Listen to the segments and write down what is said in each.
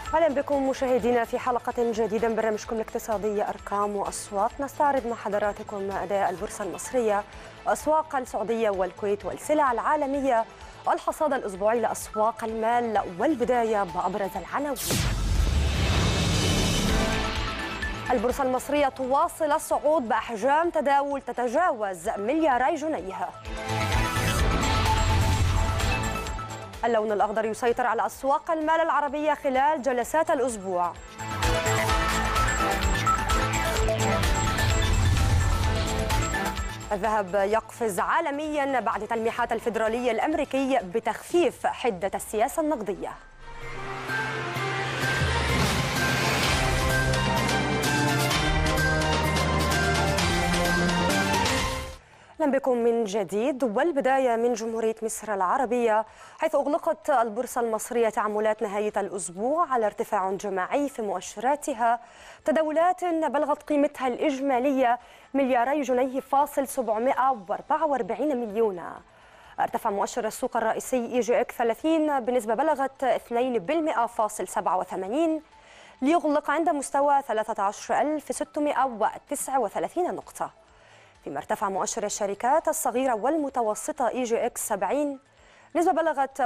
اهلا بكم مشاهدينا في حلقه جديده من برنامجكم الاقتصادي ارقام واصوات نستعرض مع حضراتكم اداء البورصه المصريه واسواق السعوديه والكويت والسلع العالميه والحصاد الاسبوعي لاسواق المال والبدايه بابرز العناوين. البورصه المصريه تواصل الصعود باحجام تداول تتجاوز ملياري جنيه. اللون الأخضر يسيطر على أسواق المال العربية خلال جلسات الأسبوع الذهب يقفز عالميا بعد تلميحات الفيدرالي الأمريكي بتخفيف حدة السياسة النقدية اهلا بكم من جديد والبدايه من جمهوريه مصر العربيه حيث اغلقت البورصه المصريه تعاملات نهايه الاسبوع على ارتفاع جماعي في مؤشراتها تداولات بلغت قيمتها الاجماليه ملياري جنيه فاصل 744 مليون ارتفع مؤشر السوق الرئيسي اي جي اك 30 بنسبه بلغت 2% ليغلق عند مستوى 13639 نقطه فيما ارتفع مؤشر الشركات الصغيرة والمتوسطة اي جي اكس 70 نسبة بلغت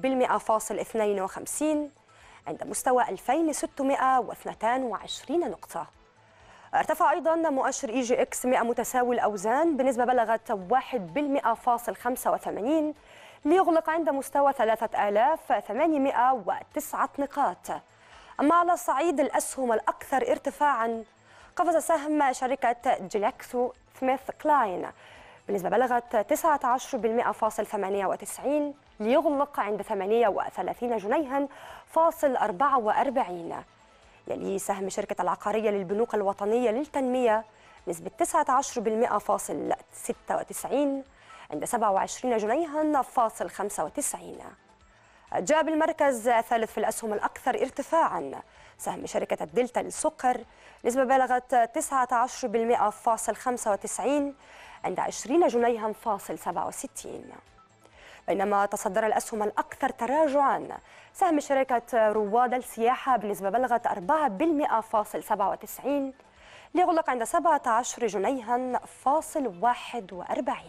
1.052 عند مستوى 2622 نقطة ارتفع أيضا مؤشر اي جي اكس 100 متساوي الأوزان بنسبة بلغت 1.185 ليغلق عند مستوى 3809 نقاط أما على صعيد الأسهم الأكثر ارتفاعا قفز سهم شركة جلاكسو سميث كلاين بنسبة بلغت 19.98 ليغلق عند 38 جنيها فاصل 44 يلي سهم شركة العقارية للبنوك الوطنية للتنمية نسبة 19.96 عند 27 جنيها فاصل 95 جاء بالمركز الثالث في الأسهم الأكثر ارتفاعا سهم شركة الدلتا للسكر نسبة بلغت 19% فاصل 95 عند 20 جنيها فاصل 67 بينما تصدر الأسهم الأكثر تراجعا سهم شركة رواد السياحة بنسبة بلغت 4% فاصل 97 ليغلق عند 17 جنيها فاصل 41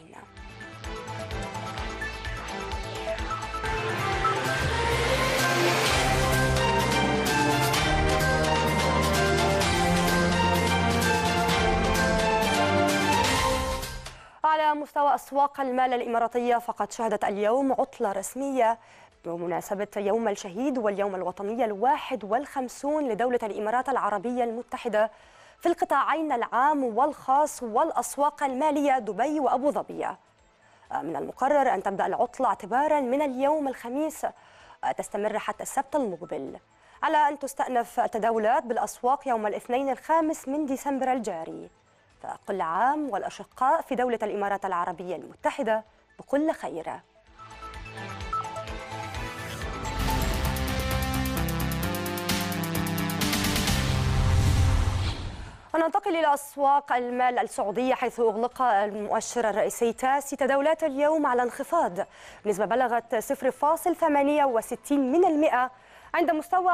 على مستوى أسواق المال الإماراتية فقد شهدت اليوم عطلة رسمية بمناسبة يوم الشهيد واليوم الوطني الواحد والخمسون لدولة الإمارات العربية المتحدة في القطاعين العام والخاص والأسواق المالية دبي وأبو ظبي من المقرر أن تبدأ العطلة اعتبارا من اليوم الخميس تستمر حتى السبت المقبل على أن تستأنف التداولات بالأسواق يوم الاثنين الخامس من ديسمبر الجاري فكل عام والأشقاء في دولة الإمارات العربية المتحدة بكل خير وننتقل إلى أسواق المال السعودية حيث أغلق المؤشر الرئيسي تاسي تداولات اليوم على انخفاض نسبة بلغت 0.68 من المئة عند مستوى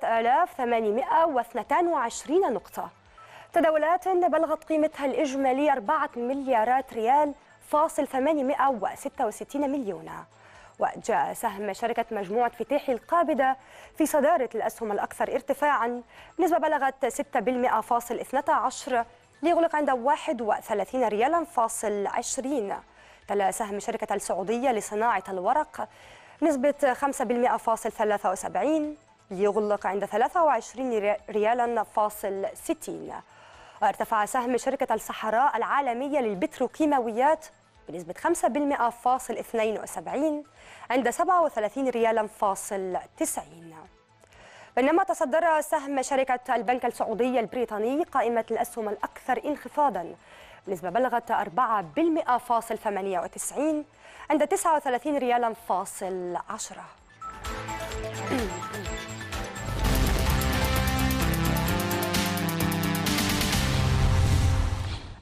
10822 نقطة تداولات بلغت قيمتها الإجمالية 4 مليارات ريال فاصل 866 مليون وجاء سهم شركة مجموعة فتيح القابضة في صدارة الأسهم الأكثر ارتفاعا نسبة بلغت 6 فاصل 12 ليغلق عند 31 ريالا فاصل 20 تلا سهم شركة السعودية لصناعة الورق نسبة 5 فاصل 73 ليغلق عند 23 ريالا فاصل 60 وارتفع سهم شركة الصحراء العالمية للبتروكيماويات بنسبة 5% فاصل 72 عند 37 ريالا فاصل 90 بينما تصدر سهم شركة البنك السعودي البريطاني قائمة الأسهم الأكثر انخفاضا بنسبة بلغت 4% فاصل 98 عند 39 ريالا فاصل 10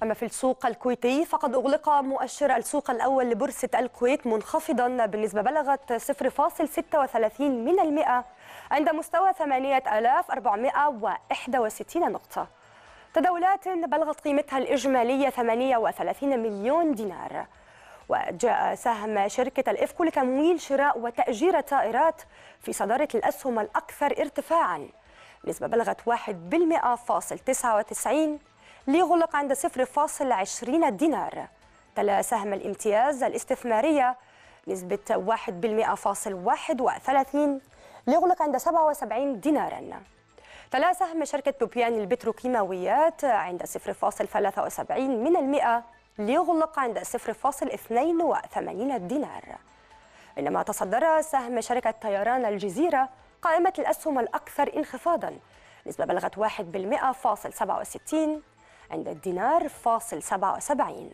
أما في السوق الكويتي فقد أغلق مؤشر السوق الأول لبورصة الكويت منخفضا بالنسبة بلغت 0.36 من المئة عند مستوى 8461 نقطة تداولات بلغت قيمتها الإجمالية 38 مليون دينار وجاء سهم شركة الإفكو لتمويل شراء وتأجير الطائرات في صدارة الأسهم الأكثر ارتفاعا نسبة بلغت 1.99 ليغلق عند 0.20 دينار تلا سهم الامتياز الاستثمارية نسبة 1.31 ليغلق عند 77 دينارا تلا سهم شركة بوبيان البتروكيماويات عند 0.73 من المئة ليغلق عند 0.82 دينار بينما تصدر سهم شركة طيران الجزيرة قائمة الأسهم الأكثر انخفاضا نسبة بلغت 1 بالمئة فاصل 67 عند الدينار فاصل 77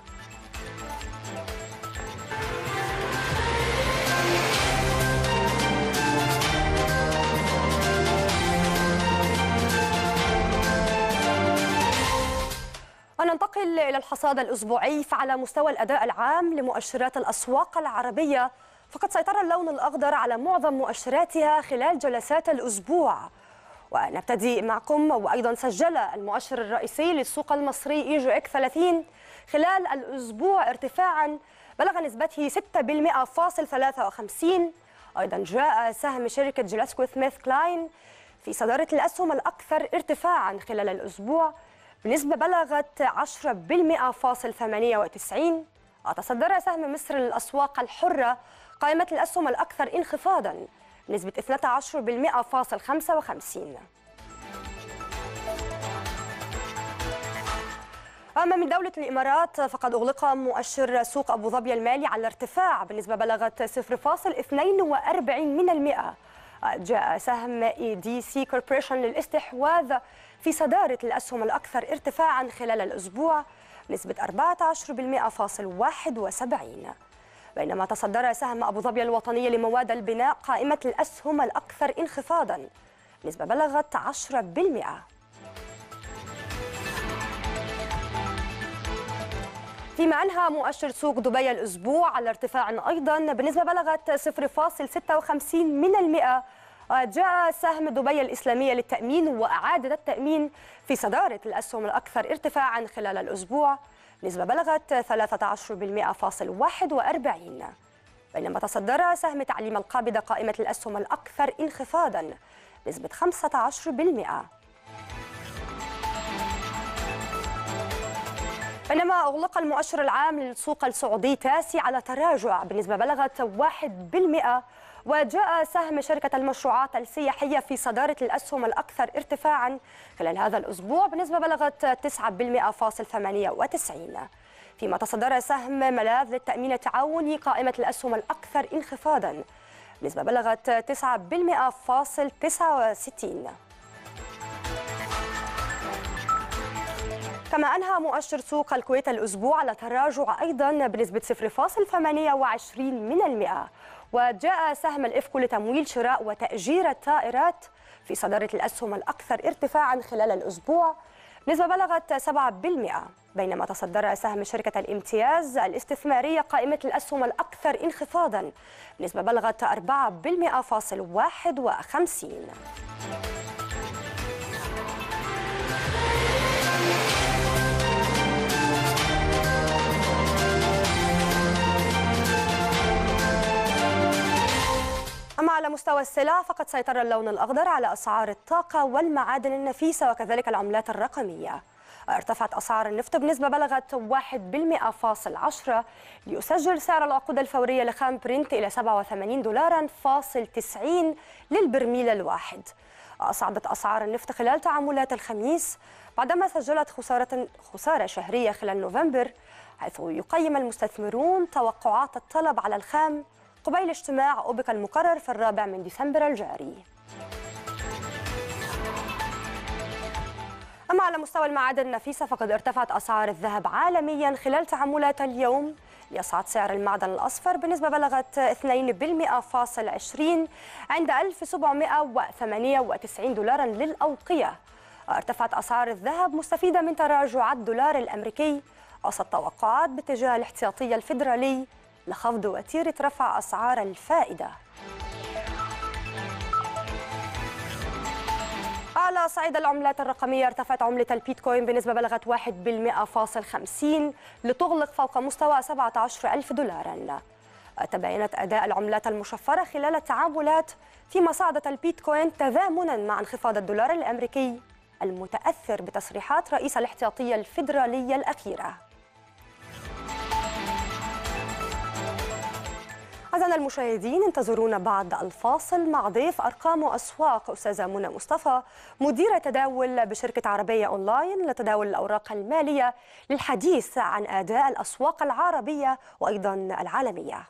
وننتقل إلى الحصاد الأسبوعي فعلى مستوى الأداء العام لمؤشرات الأسواق العربية فقد سيطر اللون الأخضر على معظم مؤشراتها خلال جلسات الأسبوع ونبتدي معكم وأيضا سجل المؤشر الرئيسي للسوق المصري إيجو إك 30 خلال الأسبوع ارتفاعا بلغ نسبته 6.53 أيضا جاء سهم شركة جلاسكو سميث كلاين في صدارة الأسهم الأكثر ارتفاعا خلال الأسبوع بنسبة بلغت 10.98 وتصدر سهم مصر للأسواق الحرة قائمة الأسهم الأكثر انخفاضا نسبة 12.55 أما من دولة الإمارات فقد أغلق مؤشر سوق أبو ظبي المالي على ارتفاع بالنسبة بلغت 0.42 من المئة جاء سهم اي دي سي كوربريشن للاستحواذ في صدارة الأسهم الأكثر ارتفاعا خلال الأسبوع نسبة 14.71 بينما تصدر سهم أبو ظبي الوطنية لمواد البناء قائمة الأسهم الأكثر انخفاضا نسبة بلغت 10% فيما أنهى مؤشر سوق دبي الأسبوع على ارتفاع أيضا بنسبة بلغت 0.56 من المئة جاء سهم دبي الإسلامية للتأمين وإعادة التأمين في صدارة الأسهم الأكثر ارتفاعا خلال الأسبوع نسبة بلغت 13.41 بينما تصدر سهم تعليم القابضة قائمة الأسهم الأكثر انخفاضا نسبة 15% بينما أغلق المؤشر العام للسوق السعودي تاسي على تراجع بنسبة بلغت 1% وجاء سهم شركة المشروعات السياحية في صدارة الأسهم الأكثر ارتفاعا خلال هذا الأسبوع بنسبة بلغت 9.98 فيما تصدر سهم ملاذ للتأمين التعاوني قائمة الأسهم الأكثر انخفاضا بنسبة بلغت 9.69 كما أنهى مؤشر سوق الكويت الأسبوع على تراجع أيضا بنسبة 0.28 من المئة وجاء سهم الإفكو لتمويل شراء وتأجير الطائرات في صدارة الأسهم الأكثر ارتفاعا خلال الأسبوع نسبة بلغت 7% بينما تصدر سهم شركة الامتياز الاستثمارية قائمة الأسهم الأكثر انخفاضا نسبة بلغت 4.51 أما على مستوى السلع فقد سيطر اللون الأخضر على أسعار الطاقة والمعادن النفيسة وكذلك العملات الرقمية ارتفعت أسعار النفط بنسبة بلغت 1.10 ليسجل سعر العقود الفورية لخام برنت إلى 87 دولارا فاصل 90 للبرميل الواحد أصعدت أسعار النفط خلال تعاملات الخميس بعدما سجلت خسارة خسارة شهرية خلال نوفمبر حيث يقيم المستثمرون توقعات الطلب على الخام قبيل اجتماع أوبك المقرر في الرابع من ديسمبر الجاري أما على مستوى المعادن النفيسة فقد ارتفعت أسعار الذهب عالميا خلال تعاملات اليوم ليصعد سعر المعدن الأصفر بنسبة بلغت 2.20 عند 1798 دولارا للأوقية ارتفعت أسعار الذهب مستفيدة من تراجع الدولار الأمريكي وسط توقعات باتجاه الاحتياطي الفيدرالي لخفض وتيرة رفع أسعار الفائدة على صعيد العملات الرقمية ارتفعت عملة البيتكوين بنسبة بلغت 1.100.50 لتغلق فوق مستوى 17 ألف دولارا تباينت أداء العملات المشفرة خلال التعاملات فيما صعدت البيتكوين تزامنا مع انخفاض الدولار الأمريكي المتأثر بتصريحات رئيس الاحتياطية الفيدرالية الأخيرة أعزائنا المشاهدين انتظرونا بعد الفاصل مع ضيف أرقام وأسواق أستاذة منى مصطفى مديرة تداول بشركة عربية أونلاين لتداول الأوراق المالية للحديث عن أداء الأسواق العربية وأيضا العالمية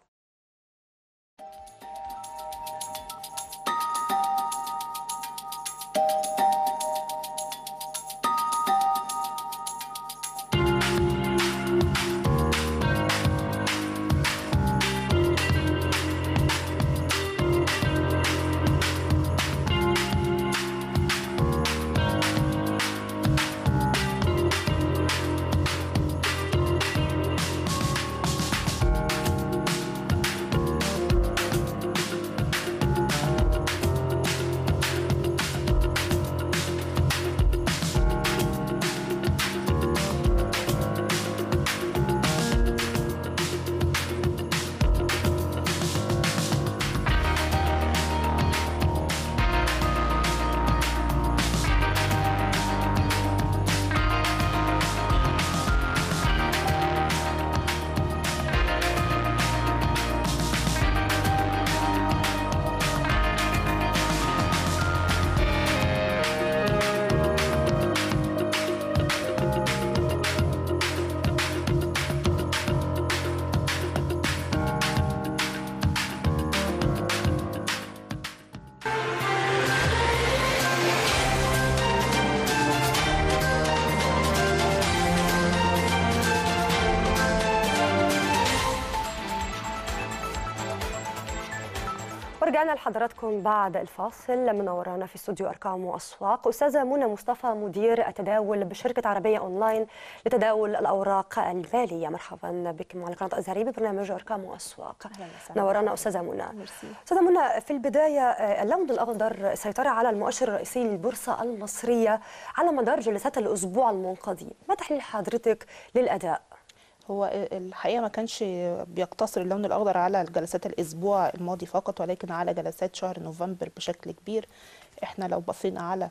ورجعنا لحضراتكم بعد الفاصل منورانا في استوديو ارقام واسواق استاذه منى مصطفى مدير التداول بشركه عربيه اونلاين لتداول الاوراق الماليه مرحبا بك معنا قناه ازهري ببرنامج ارقام واسواق نورانا استاذه منى استاذه منى في البدايه اللون الاخضر سيطر على المؤشر الرئيسي للبورصه المصريه على مدار جلسات الاسبوع المنقضي ما تحليل حضرتك للاداء هو الحقيقه ما كانش بيقتصر اللون الاخضر على جلسات الاسبوع الماضي فقط ولكن على جلسات شهر نوفمبر بشكل كبير احنا لو بصينا على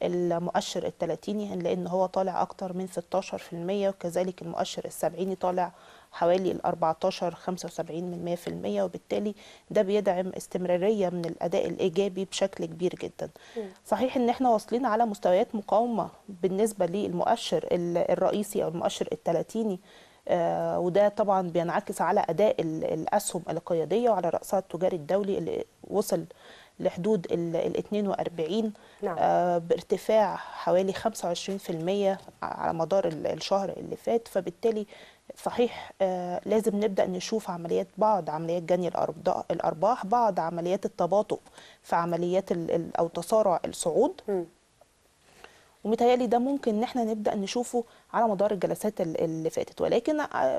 المؤشر الثلاثيني هنلاقي ان هو طالع اكتر من 16% وكذلك المؤشر السبعيني طالع حوالي ال 14 75 من 100% وبالتالي ده بيدعم استمراريه من الاداء الايجابي بشكل كبير جدا. صحيح ان احنا واصلين على مستويات مقاومه بالنسبه للمؤشر الرئيسي او المؤشر الثلاثيني آه وده طبعا بينعكس على اداء الاسهم القياديه وعلى راسها التجاري الدولي اللي وصل لحدود ال 42 نعم. آه بارتفاع حوالي 25% على مدار الشهر اللي فات فبالتالي صحيح آه لازم نبدا نشوف عمليات بعض عمليات جني الارباح بعض عمليات التباطؤ في عمليات او تسارع الصعود م. ومتهيألي ده ممكن ان احنا نبدا نشوفه على مدار الجلسات اللي فاتت ولكن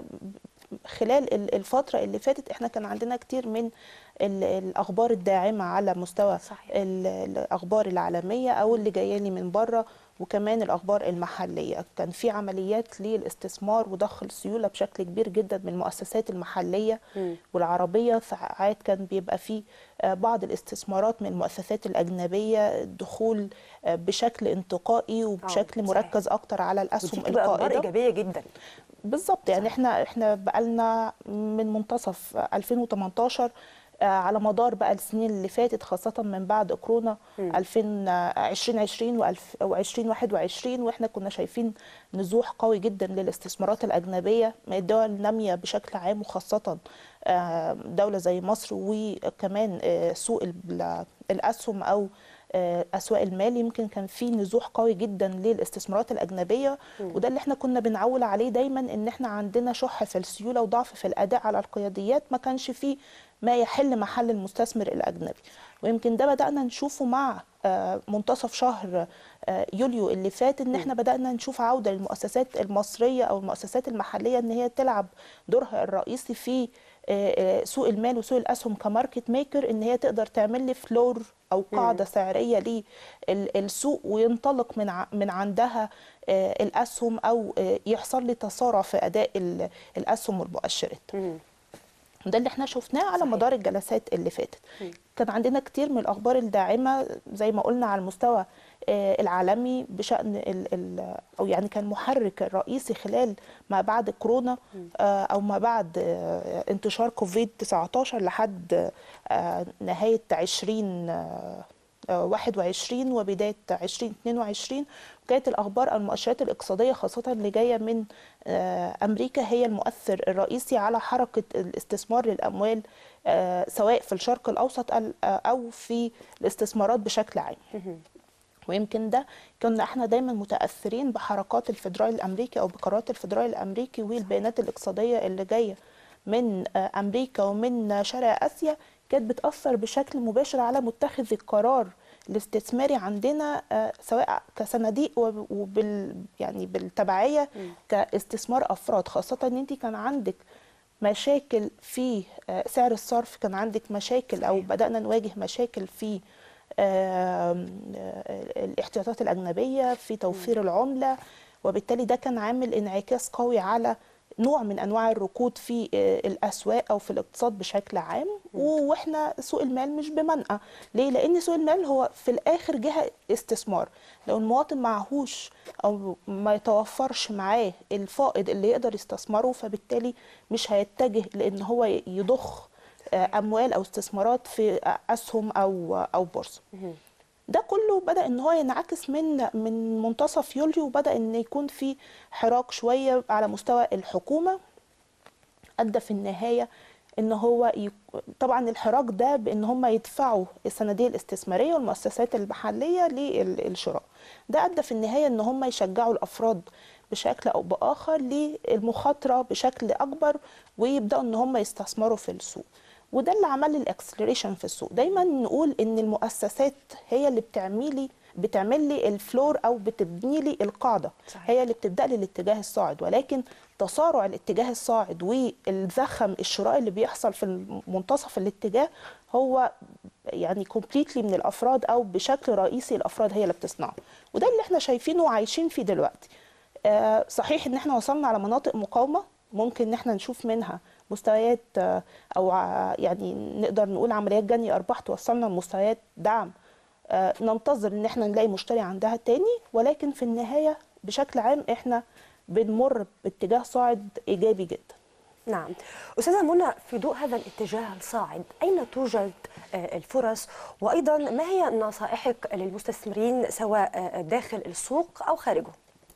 خلال الفتره اللي فاتت احنا كان عندنا كتير من الاخبار الداعمه على مستوى صحيح. الاخبار العالميه او اللي جايه لي من بره وكمان الاخبار المحليه كان في عمليات للاستثمار وضخ السيوله بشكل كبير جدا من المؤسسات المحليه م. والعربيه ساعات كان بيبقى في بعض الاستثمارات من المؤسسات الاجنبيه دخول بشكل انتقائي وبشكل مركز اكتر على الاسهم القائده اخبار ايجابيه جدا بالظبط يعني احنا احنا بقالنا من منتصف 2018 على مدار بقى السنين اللي فاتت خاصة من بعد كورونا 2020 و2021 واحنا كنا شايفين نزوح قوي جدا للاستثمارات الأجنبية الدول نامية بشكل عام وخاصة دولة زي مصر وكمان سوق الأسهم أو اسواق المال يمكن كان في نزوح قوي جدا للاستثمارات الاجنبيه م. وده اللي احنا كنا بنعول عليه دايما ان احنا عندنا شح في السيوله وضعف في الاداء على القياديات ما كانش فيه ما يحل محل المستثمر الاجنبي ويمكن ده بدانا نشوفه مع آه، منتصف شهر آه، يوليو اللي فات ان احنا بدانا نشوف عوده للمؤسسات المصريه او المؤسسات المحليه ان هي تلعب دورها الرئيسي في آه، آه، سوق المال وسوق الاسهم كماركت ميكر ان هي تقدر تعمل لي فلور او قاعده سعريه للسوق وينطلق من ع- من عندها آه، الاسهم او آه، يحصل لي تسارع في اداء ال- الاسهم والمؤشرات مم. ده اللي احنا شفناه على صحيح. مدار الجلسات اللي فاتت مم. كان عندنا كتير من الاخبار الداعمه زي ما قلنا على المستوى آه، العالمي بشان ال ال او يعني كان محرك الرئيسي خلال ما بعد كورونا آه، او ما بعد آه، انتشار كوفيد 19 لحد آه، نهايه 20 آه، آه، 21 وبدايه 2022 وكانت الاخبار او المؤشرات الاقتصاديه خاصه اللي جايه من آه، امريكا هي المؤثر الرئيسي على حركه الاستثمار للاموال آه، سواء في الشرق الاوسط ال- آه، او في الاستثمارات بشكل عام ويمكن ده كنا احنا دايما متاثرين بحركات الفدرالي الامريكي او بقرارات الفدرالي الامريكي والبيانات الاقتصاديه اللي جايه من آه، امريكا ومن شرق اسيا كانت بتاثر بشكل مباشر على متخذ القرار الاستثماري عندنا آه، سواء كصناديق وب- وبال يعني بالتبعيه كاستثمار افراد خاصه ان انت كان عندك مشاكل في آه، سعر الصرف كان عندك مشاكل او بدانا نواجه مشاكل في آم، آه، الاحتياطات الأجنبية في توفير العملة وبالتالي ده كان عامل انعكاس قوي على نوع من أنواع الركود في آه، الأسواق أو في الاقتصاد بشكل عام وإحنا سوق المال مش بمنأى ليه؟ لأن سوق المال هو في الآخر جهة استثمار لو المواطن معهوش أو ما يتوفرش معاه الفائض اللي يقدر يستثمره فبالتالي مش هيتجه لأن هو يضخ آه، اموال او استثمارات في آه، اسهم او او بورصه ده كله بدا ان هو ينعكس من من منتصف يوليو وبدا ان يكون في حراك شويه على مستوى الحكومه ادى في النهايه ان هو ي... طبعا الحراك ده بان هم يدفعوا الصناديق الاستثماريه والمؤسسات المحليه للشراء ده ادى في النهايه ان هم يشجعوا الافراد بشكل او باخر للمخاطره بشكل اكبر ويبداوا ان هم يستثمروا في السوق وده اللي عمل الاكسلريشن في السوق دايما نقول ان المؤسسات هي اللي بتعملي بتعمل لي الفلور او بتبني لي القاعده صحيح. هي اللي بتبدا لي الاتجاه الصاعد ولكن تسارع الاتجاه الصاعد والزخم الشراء اللي بيحصل في منتصف الاتجاه هو يعني كومبليتلي من الافراد او بشكل رئيسي الافراد هي اللي بتصنعه وده اللي احنا شايفينه وعايشين فيه دلوقتي آه، صحيح ان احنا وصلنا على مناطق مقاومه ممكن ان احنا نشوف منها مستويات آه، او ع- يعني نقدر نقول عمليات جني ارباح توصلنا لمستويات دعم آه، ننتظر ان احنا نلاقي مشتري عندها تاني ولكن في النهايه بشكل عام احنا بنمر باتجاه صاعد ايجابي جدا نعم أستاذة منى في ضوء هذا الاتجاه الصاعد أين توجد آه، الفرص وأيضا ما هي نصائحك للمستثمرين سواء آه، داخل السوق أو خارجه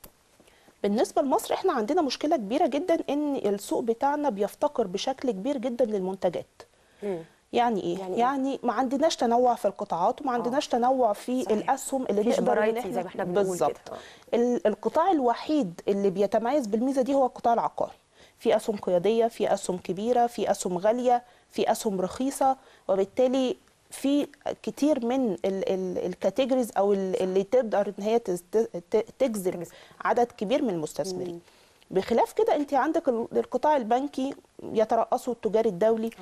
بالنسبه لمصر احنا عندنا مشكله كبيره جدا ان السوق بتاعنا بيفتقر بشكل كبير جدا للمنتجات مم. يعني ايه يعني يعني, إيه؟ ما عندناش تنوع في القطاعات وما عندناش تنوع في صحيح. الاسهم اللي مفيش نقدر إن variety إحنا- زي ما إحنا بنقول بالظبط كده. ال- القطاع الوحيد اللي بيتميز بالميزه دي هو القطاع العقاري في اسهم قياديه في اسهم كبيره في اسهم غاليه في اسهم رخيصه وبالتالي في كتير من الكاتيجوريز او ال- اللي تقدر ان هي تز- ت- تجذب تجذب. عدد كبير من المستثمرين بخلاف كده انت عندك ال- القطاع البنكي يترأسه التجاري الدولي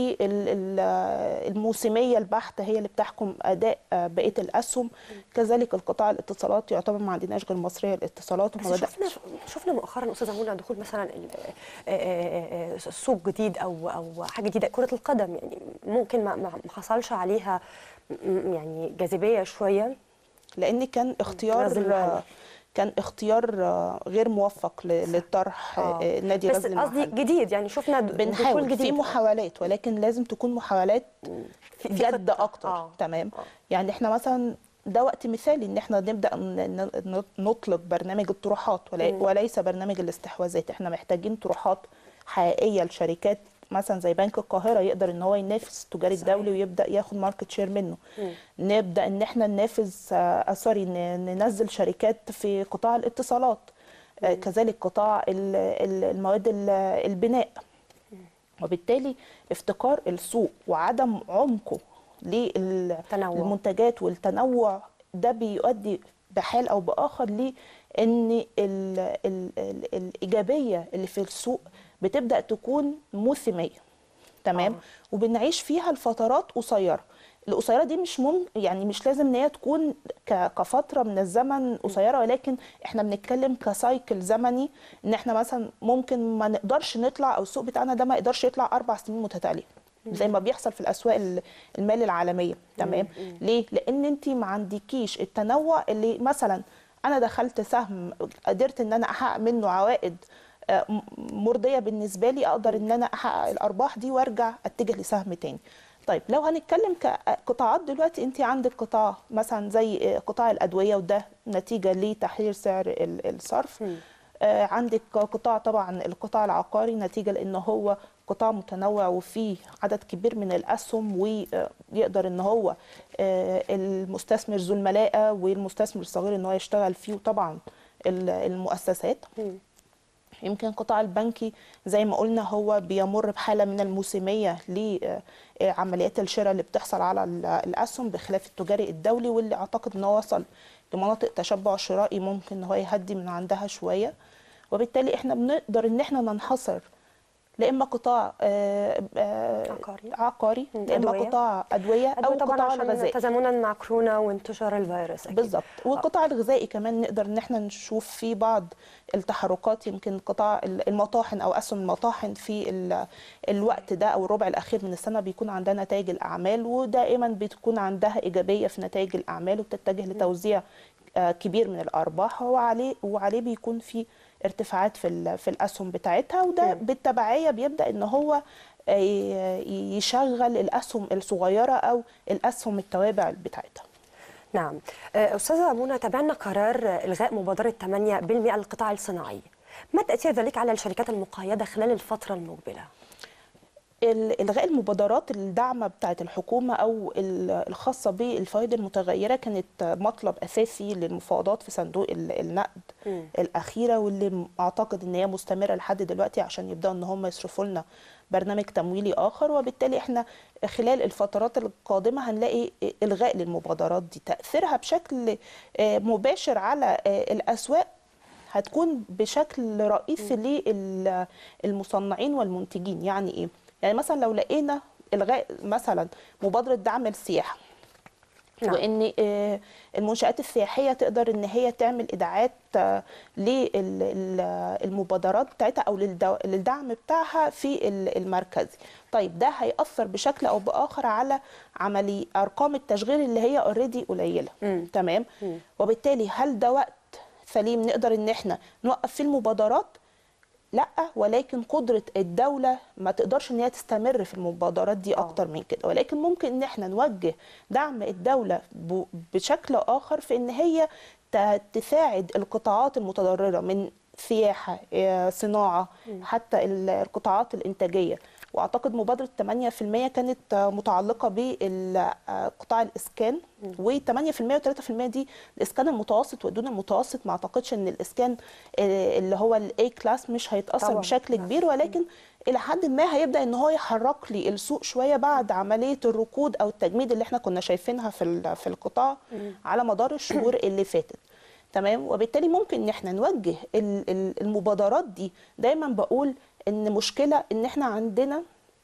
والموسمية البحتة هي اللي بتحكم أداء آه، بقية الأسهم كذلك القطاع الاتصالات يعتبر ما عندناش غير مصرية الاتصالات وما بس بدأ شفنا شفنا مؤخرا استاذه منى دخول مثلا ال- آه، آه، آه، سوق جديد او او حاجه جديده كره القدم يعني ممكن ما ما ما حصلش عليها م- يعني جاذبيه شويه لأن كان اختيار غزل المحلي. كان اختيار آه، غير موفق ل- للطرح آه. آه، نادي بس غزل قصدي المحلي جديد يعني شفنا د- دخول بنحاول جديد في محاولات ولكن لازم تكون محاولات في- في جد خطة. اكتر آه. تمام آه. يعني احنا مثلا ده وقت مثالي ان احنا نبدا ن- ن- نطلق برنامج الطروحات ولا- مم. وليس برنامج الاستحواذات احنا محتاجين طروحات حقيقيه لشركات مثلا زي بنك القاهره يقدر ان هو ينافس التجاري صحيح. الدولي ويبدا ياخد ماركت شير منه مم. نبدا ان احنا ننافس آه سوري ن- ننزل شركات في قطاع الاتصالات آه كذلك قطاع ال- ال- المواد ال- البناء وبالتالي افتقار السوق وعدم عمقه تنوع. للمنتجات والتنوع ده بيؤدي بحال او باخر لان ال ال ال الايجابيه اللي في السوق بتبدا تكون موسميه تمام آه. وبنعيش فيها لفترات قصيره القصيره دي مش مم يعني مش لازم ان هي تكون ك- كفتره من الزمن قصيره ولكن احنا بنتكلم كسايكل زمني ان احنا مثلا ممكن ما نقدرش نطلع او السوق بتاعنا ده ما يقدرش يطلع اربع سنين متتاليه زي ما بيحصل في الاسواق ال- المال العالميه تمام ليه لان انت ما عندكيش التنوع اللي مثلا انا دخلت سهم قدرت ان انا احقق منه عوائد آه، م- مرضيه بالنسبه لي اقدر ان انا احقق الارباح دي وارجع اتجه لسهم تاني طيب لو هنتكلم كقطاعات دلوقتي انت عندك قطاع مثلا زي آه، قطاع الادويه وده نتيجه لتحرير سعر ال- الصرف آه، عندك قطاع طبعا القطاع العقاري نتيجه لان هو قطاع متنوع وفيه عدد كبير من الاسهم ويقدر ان هو آه، المستثمر ذو الملاءه والمستثمر الصغير ان هو يشتغل فيه وطبعا ال- المؤسسات يمكن القطاع البنكي زي ما قلنا هو بيمر بحاله من الموسميه لعمليات الشراء اللي بتحصل على ال- الاسهم بخلاف التجاري الدولي واللي اعتقد ان هو وصل لمناطق تشبع شرائي ممكن ان هو يهدي من عندها شويه وبالتالي احنا بنقدر ان احنا ننحصر لا اما قطاع آه، آه، عقاري. عقاري مم، لا اما أدوية. قطاع ادويه او أدوية طبعا قطاع عشان الغذاء تزامنا مع كورونا وانتشار الفيروس أكيد. بالظبط والقطاع الغذائي كمان نقدر ان احنا نشوف فيه بعض التحركات يمكن قطاع المطاحن او اسهم المطاحن في ال- الوقت ده او الربع الاخير من السنه بيكون عندها نتائج الاعمال ودائما بتكون عندها ايجابيه في نتائج الاعمال وبتتجه لتوزيع آه، كبير من الارباح وعليه وعليه بيكون في ارتفاعات في ال- في الاسهم بتاعتها وده مم. بالتبعيه بيبدا ان هو آه، ي- يشغل الاسهم الصغيره او الاسهم التوابع بتاعتها نعم آه، أستاذة منى تابعنا قرار إلغاء مبادرة 8% للقطاع الصناعي ما تأثير ذلك على الشركات المقيدة خلال الفترة المقبلة؟ ال- الغاء المبادرات الدعم بتاعه الحكومه او ال- الخاصه بالفوائد المتغيره كانت مطلب اساسي للمفاوضات في صندوق ال- النقد مم. الاخيره واللي م- اعتقد ان هي مستمره لحد دلوقتي عشان يبداوا ان هم يصرفوا لنا برنامج تمويلي اخر وبالتالي احنا خلال الفترات القادمه هنلاقي الغاء للمبادرات دي تاثيرها بشكل آه، مباشر على آه، الاسواق هتكون بشكل رئيسي للمصنعين والمنتجين يعني ايه يعني مثلا لو لقينا الغاء مثلا مبادره دعم السياحه نعم. وان آه، المنشات السياحيه تقدر ان هي تعمل ايداعات آه، للمبادرات بتاعتها او للدو- للدعم بتاعها في ال- المركزي طيب ده هيأثر بشكل او باخر على عملي ارقام التشغيل اللي هي اوريدي قليله مم. تمام مم. وبالتالي هل ده وقت سليم نقدر ان احنا نوقف فيه المبادرات لا ولكن قدرة الدولة ما تقدرش ان هي تستمر في المبادرات دي آه. اكتر من كده ولكن ممكن ان احنا نوجه دعم الدولة ب- بشكل اخر في ان هي ت- تساعد القطاعات المتضررة من سياحة آه، صناعة حتى ال- القطاعات الإنتاجية واعتقد مبادره 8% كانت آه، متعلقه بقطاع الاسكان و8% و3% دي الاسكان المتوسط والدون المتوسط ما اعتقدش ان الاسكان آه، اللي هو الاي كلاس مش هيتاثر طبعاً. بشكل كبير ولكن الى حد ما هيبدا ان هو يحرك لي السوق شويه بعد عمليه الركود او التجميد اللي احنا كنا شايفينها في ال- في القطاع على مدار الشهور اللي فاتت تمام وبالتالي ممكن ان احنا نوجه ال- ال- المبادرات دي دايما بقول ان مشكله ان احنا عندنا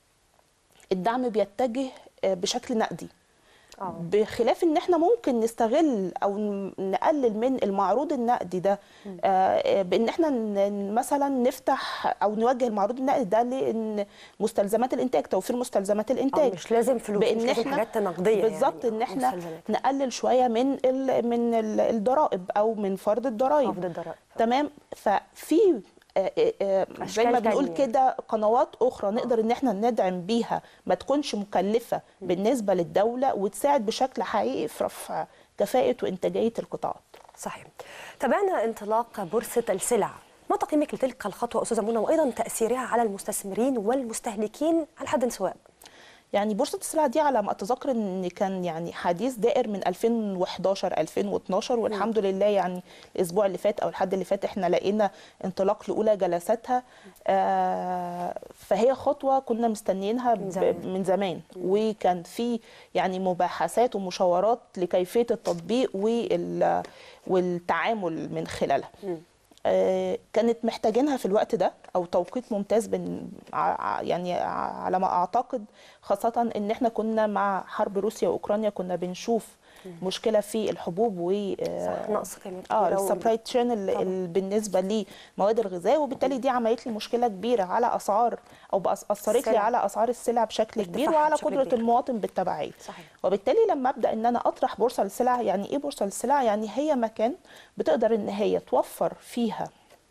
الدعم بيتجه آه، بشكل نقدي آه. بخلاف ان احنا ممكن نستغل او ن- نقلل من المعروض النقدي ده آه، آه، بان احنا ن- مثلا نفتح او نوجه المعروض النقدي ده لان مستلزمات الانتاج توفير مستلزمات آه، الانتاج مش لازم فلوس مش بان لازم احنا حاجات نقدية بالظبط يعني ان أو احنا مستلزمات. نقلل شويه من ال من ال- الضرائب او من فرض الضرائب خفض الضرائب. تمام ففي آه، آه، آه، زي أشكال ما بنقول تانية. كده قنوات اخرى نقدر ان احنا ندعم بيها ما تكونش مكلفه بالنسبه للدوله وتساعد بشكل حقيقي في رفع كفاءه وانتاجيه القطاعات صحيح تابعنا انطلاق بورصة السلع ما تقييمك لتلك الخطوة أستاذة منى وأيضا تأثيرها على المستثمرين والمستهلكين على حد سواء يعني بورصه السلع دي على ما اتذكر ان كان يعني حديث دائر من 2011 2012 والحمد لله يعني الاسبوع اللي فات او الحد اللي فات احنا لقينا انطلاق لاولى جلساتها آه فهي خطوه كنا مستنيينها من ب- زمان. من زمان وكان في يعني مباحثات ومشاورات لكيفيه التطبيق وال- والتعامل من خلالها آه، كانت محتاجينها في الوقت ده او توقيت ممتاز بن ع- ع- يعني ع- على ما اعتقد خاصه ان احنا كنا مع حرب روسيا واوكرانيا كنا بنشوف مشكله في الحبوب و صح نقص كمان اه كبيرة و- السبلاي تشين طبعاً. بالنسبه لمواد الغذاء وبالتالي دي عملت لي مشكله كبيره على اسعار او بأس- اثرت لي السلع. على اسعار السلع بشكل كبير ارتفاعها وععلى بشكل قدره كبير. المواطن بالتبعيه صحيح. وبالتالي لما ابدا ان انا اطرح بورصه للسلع يعني ايه بورصه للسلع يعني هي مكان بتقدر ان هي توفر فيها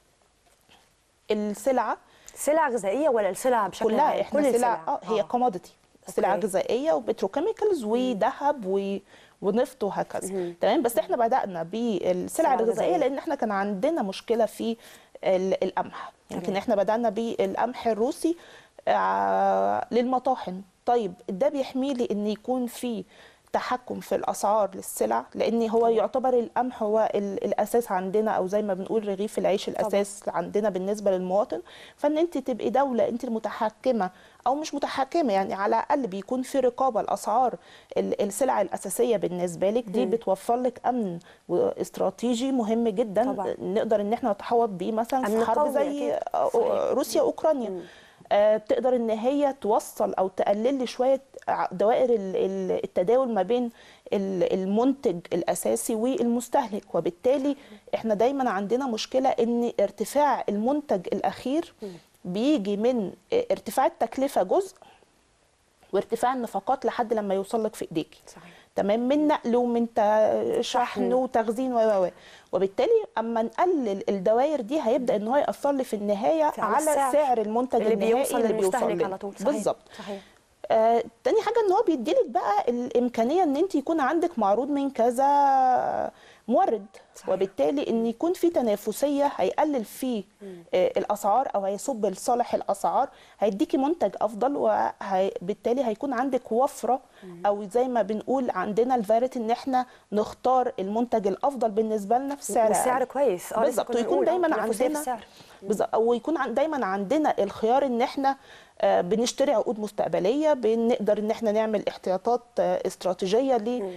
السلعه سلع غذائيه ولا السلع بشكل كلها عام احنا كل سلع السلع اه هي كوموديتي سلع أوكي. غذائيه وبتروكيميكالز وذهب و ونفط وهكذا تمام بس احنا بدانا بالسلع السلع الغذائيه الغذائية. لان احنا كان عندنا مشكله في ال- القمح يمكن احنا بدانا بالقمح الروسي آه، للمطاحن طيب ده بيحمي لي ان يكون في تحكم في الاسعار للسلع لان هو يعتبر القمح هو ال- الاساس عندنا او زي ما بنقول رغيف العيش الاساس عندنا بالنسبه للمواطن فان انت تبقي دوله انت المتحكمه او مش متحكمه يعني على الاقل بيكون في رقابه الاسعار ال- السلع الاساسيه بالنسبه لك دي بتوفر لك امن واستراتيجي مهم جدا طبعاً. نقدر ان احنا نتحوط بيه مثلا أمن في حرب قومي زي أكيد. آه، صحيح. روسيا اوكرانيا آه، بتقدر ان هي توصل او تقلل لي شويه ع- دوائر ال- ال- التداول ما بين ال- المنتج الاساسي والمستهلك وبالتالي احنا دايما عندنا مشكله ان ارتفاع المنتج الاخير بيجي من آه، ارتفاع التكلفه جزء وارتفاع النفقات لحد لما يوصل لك في ايديك صحيح. تمام من نقل ومن تا- شحن. شحن وتخزين و و و وبالتالي اما نقلل الدوائر دي هيبدا ان هو ياثر لي في النهايه في- على على السعر سعر المنتج اللي النهائي بيوصل اللي بيوصل للمستهلك لنا على طول صحيح. بالظبط صحيح آه، تاني حاجة ان هو بيديلك بقى الامكانية ان انت يكون عندك معروض من كذا مورد صحيح. وبالتالي ان يكون في تنافسية هيقلل فيه آه، الاسعار او هيصب لصالح الاسعار هيديكي منتج افضل وبالتالي هيكون عندك وفرة او زي ما بنقول عندنا الفاريتي ان احنا نختار المنتج الافضل بالنسبة لنا في سعر والسعر أقل. كويس اه لسه بالظبط كنا ويكون بنقول، آه، دايما تنافسية في عندنا السعر. بالظبط ويكون عن دايما عندنا الخيار ان احنا آه، بنشتري عقود مستقبليه بنقدر ان احنا نعمل احتياطات آه، استراتيجيه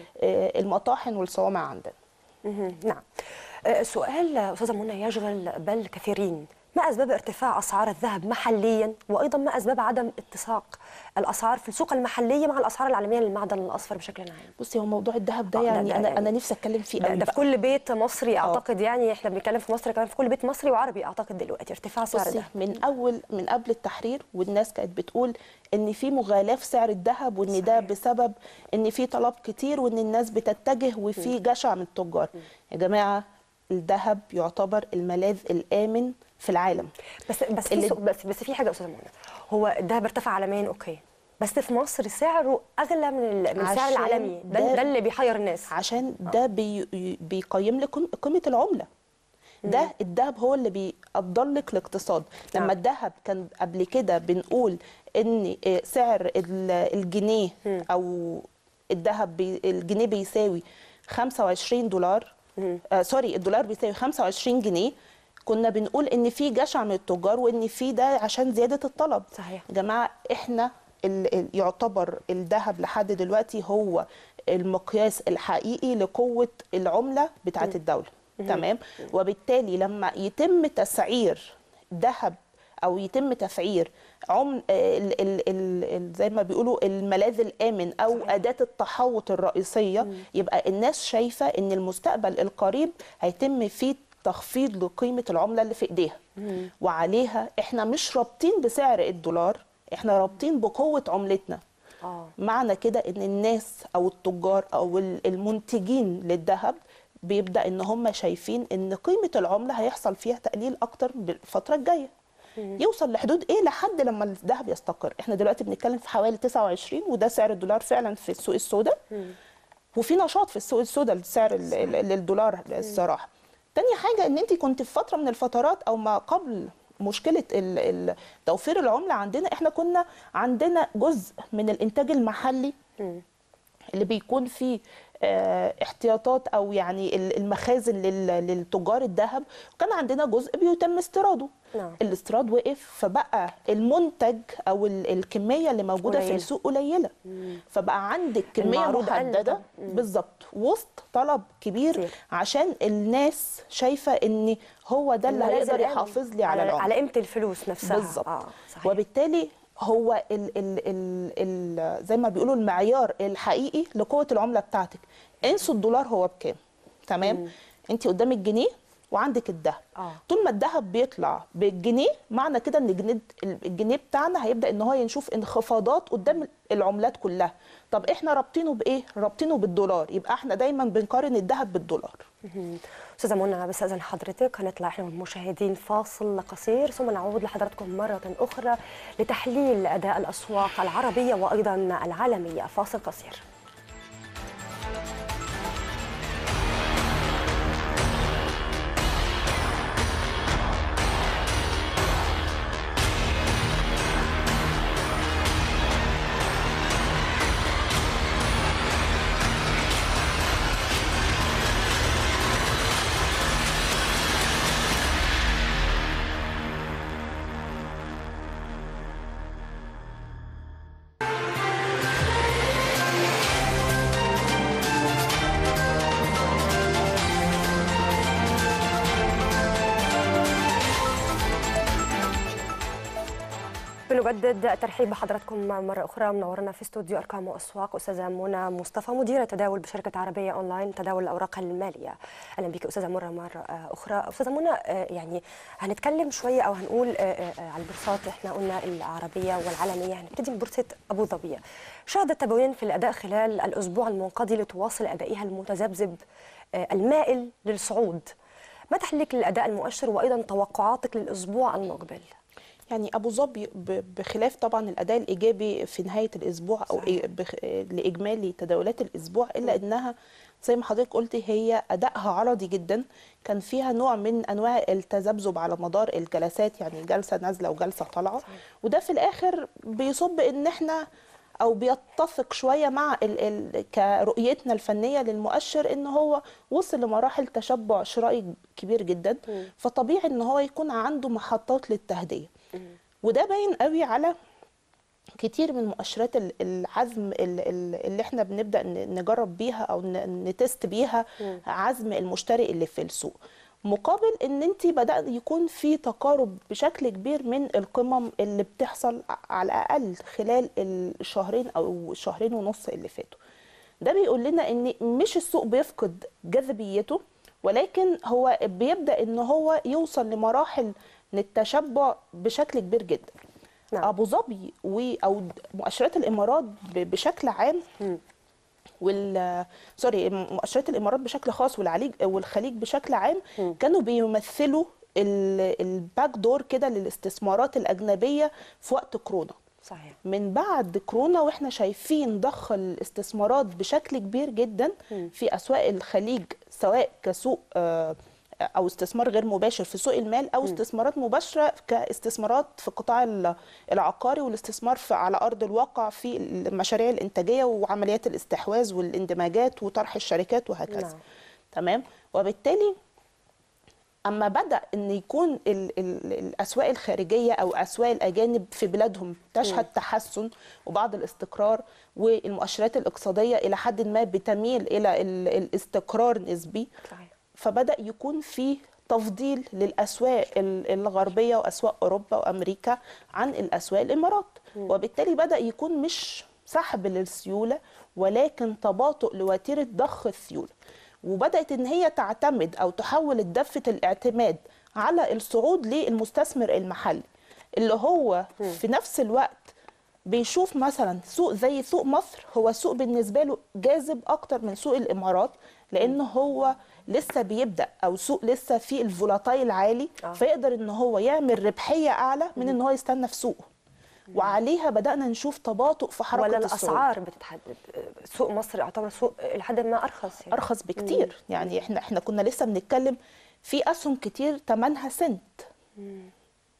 للمطاحن والصوامع عندنا مهم. نعم آه، سؤال آه، استاذه منى يشغل بال كثيرين ما اسباب ارتفاع اسعار الذهب محليا وايضا ما اسباب عدم اتساق الاسعار في السوق المحليه مع الاسعار العالميه للمعدن الاصفر بشكل عام بصي هو موضوع الذهب ده آه، ده- يعني ده انا يعني- انا نفسي اتكلم فيه ده, قوي ده في بقى. كل بيت مصري اعتقد يعني احنا بنتكلم في مصر كمان في كل بيت مصري وعربي اعتقد دلوقتي ارتفاع سعر بصي الذهب من اول من قبل التحرير والناس كانت بتقول ان في مغالاه في سعر الذهب وان ده صحيح. بسبب ان في طلب كتير وان الناس بتتجه وفي جشع من التجار يا جماعه الذهب يعتبر الملاذ الامن في العالم بس بس في اللي- سو- بس بس في حاجه يا استاذه منى هو الذهب ارتفع عالميا اوكي بس في مصر سعره اغلى من ال- من السعر عشان العالمي ده, ده- ده اللي بيحير الناس عشان ده بي بيقيم لك قيم- قيمه العمله ده الذهب هو اللي بيقدر لك الاقتصاد نعم. لما الذهب كان قبل كده بنقول ان آه، سعر ال- الجنيه او الذهب بي الجنيه بيساوي 25 دولار آه سوري الدولار بيساوي 25 جنيه كنا بنقول ان في جشع من التجار وان في ده عشان زياده الطلب صحيح. يا جماعه احنا ال- ال- يعتبر الذهب لحد دلوقتي هو المقياس الحقيقي لقوه العمله بتاعه الدوله تمام وبالتالي لما يتم تسعير ذهب او يتم تسعير عم ال ال ال ال زي ما بيقولوا الملاذ الامن او صحيح. اداه التحوط الرئيسيه يبقى الناس شايفه ان المستقبل القريب هيتم فيه تخفيض لقيمه العمله اللي في ايديها وعليها احنا مش رابطين بسعر الدولار احنا رابطين بقوه عملتنا اه معنى كده ان الناس او التجار او ال- المنتجين للذهب بيبدا ان هم شايفين ان قيمه العمله هيحصل فيها تقليل اكتر بالفتره الجايه يوصل لحدود ايه لحد لما الذهب يستقر احنا دلوقتي بنتكلم في حوالي 29 وده سعر الدولار فعلا في السوق السوداء وفي نشاط في السوق السوداء لسعر ال- ال- للدولار الصراحه تاني حاجه ان انت كنت في فتره من الفترات او ما قبل مشكله ال- ال- توفير العمله عندنا احنا كنا عندنا جزء من الانتاج المحلي اللي بيكون فيه آه، احتياطات او يعني ال- المخازن لل- للتجار الذهب وكان عندنا جزء بيتم استيراده نعم. الاستيراد وقف فبقى المنتج او ال- الكميه اللي موجوده في قليلة. السوق قليله فبقى عندك كميه المعروض قل محدده طبعاً. بالظبط وسط طلب كبير كتير. عشان الناس شايفه ان هو ده اللي الملاذ هيقدر الآمن. يحافظ لي على العمله على قيمه الفلوس نفسها بالظبط آه صحيح. وبالتالي هو ال ال ال ال زي ما بيقولوا المعيار الحقيقي لقوه العمله بتاعتك انسوا الدولار هو بكام تمام انت قدامك جنيه وعندك الذهب آه. طول ما الذهب بيطلع بالجنيه معنى كده ان الجنيه الجنيه بتاعنا هيبدا ان هو يشوف انخفاضات قدام العملات كلها طب احنا رابطينه بايه رابطينه بالدولار يبقى احنا دايما بنقارن الذهب بالدولار مهم. استاذه منى بستاذن حضرتك هنطلع احنا والمشاهدين فاصل قصير ثم نعود لحضراتكم مره اخرى لتحليل اداء الاسواق العربيه وايضا العالميه فاصل قصير بنجدد ترحيب بحضراتكم مرة أخرى منورنا في استوديو أرقام وأسواق أستاذة منى مصطفى مديرة تداول بشركة عربية أونلاين تداول الأوراق المالية أهلا بك أستاذة مرة مرة أخرى أستاذة منى آه، يعني هنتكلم شوية أو هنقول آه، آه، على البورصات إحنا قلنا العربية والعالمية هنبتدي من بورصة أبو ظبي شهدت تباين في الأداء خلال الأسبوع المنقضي لتواصل أدائها المتذبذب آه، المائل للصعود ما تحليلك للأداء المؤشر وأيضا توقعاتك للأسبوع المقبل يعني ابو ظبي ب- بخلاف طبعا الاداء الايجابي في نهايه الاسبوع او صحيح. إيه بخ... لاجمالي تداولات الاسبوع الا انها زي ما حضرتك قلتي هي ادائها عرضي جدا كان فيها نوع من انواع التذبذب على مدار الجلسات يعني جلسه نازله وجلسه طالعه وده في الاخر بيصب ان احنا او بيتفق شويه مع ال ال كرؤيتنا الفنيه للمؤشر ان هو وصل لمراحل تشبع شرائي كبير جدا فطبيعي ان هو يكون عنده محطات للتهدئه وده باين قوي على كتير من مؤشرات ال- العزم ال- ال- اللي احنا بنبدا ن- نجرب بيها او ن- نتست بيها عزم المشتري اللي في السوق مقابل ان انت بدا يكون في تقارب بشكل كبير من القمم اللي بتحصل ع- على الاقل خلال الشهرين او الشهرين ونص اللي فاتوا ده بيقول لنا ان مش السوق بيفقد جاذبيته ولكن هو بيبدا ان هو يوصل لمراحل من التشبع بشكل كبير جدا نعم. ابو ظبي و او مؤشرات الامارات ب- بشكل عام وال سوري مؤشرات الامارات بشكل خاص والعليج والخليج بشكل عام كانوا بيمثلوا ال- الباك دور كده للاستثمارات الاجنبيه في وقت كورونا صحيح من بعد كورونا واحنا شايفين ضخ الاستثمارات بشكل كبير جدا في اسواق الخليج سواء كسوق آه، او استثمار غير مباشر في سوق المال او استثمارات مباشره كاستثمارات في القطاع ال- العقاري والاستثمار في على ارض الواقع في المشاريع الانتاجيه وعمليات الاستحواذ والاندماجات وطرح الشركات وهكذا نعم. تمام وبالتالي اما بدا ان يكون ال ال الاسواق الخارجيه او اسواق الاجانب في بلادهم تشهد تحسن وبعض الاستقرار والمؤشرات الاقتصاديه الى حد ما بتميل الى ال الاستقرار نسبي صحيح فبدا يكون في تفضيل للاسواق ال- الغربيه واسواق اوروبا وامريكا عن الاسواق الامارات وبالتالي بدا يكون مش سحب للسيوله ولكن تباطؤ لوتيره ضخ السيوله وبدات ان هي تعتمد او تحول دفه الاعتماد على الصعود للمستثمر المحلي اللي هو في نفس الوقت بيشوف مثلا سوق زي سوق مصر هو سوق بالنسبه له جاذب اكتر من سوق الامارات لان هو لسه بيبدا او سوق لسه فيه الفولاتايل عالي آه. فيقدر ان هو يعمل ربحيه اعلى من ان هو يستنى في سوقه وعليها بدانا نشوف تباطؤ في حركه ولا الصعود. الاسعار بتتحدد سوق مصر يعتبر سوق لحد ما ارخص يعني. ارخص بكتير يعني احنا احنا كنا لسه بنتكلم في اسهم كتير ثمنها سنت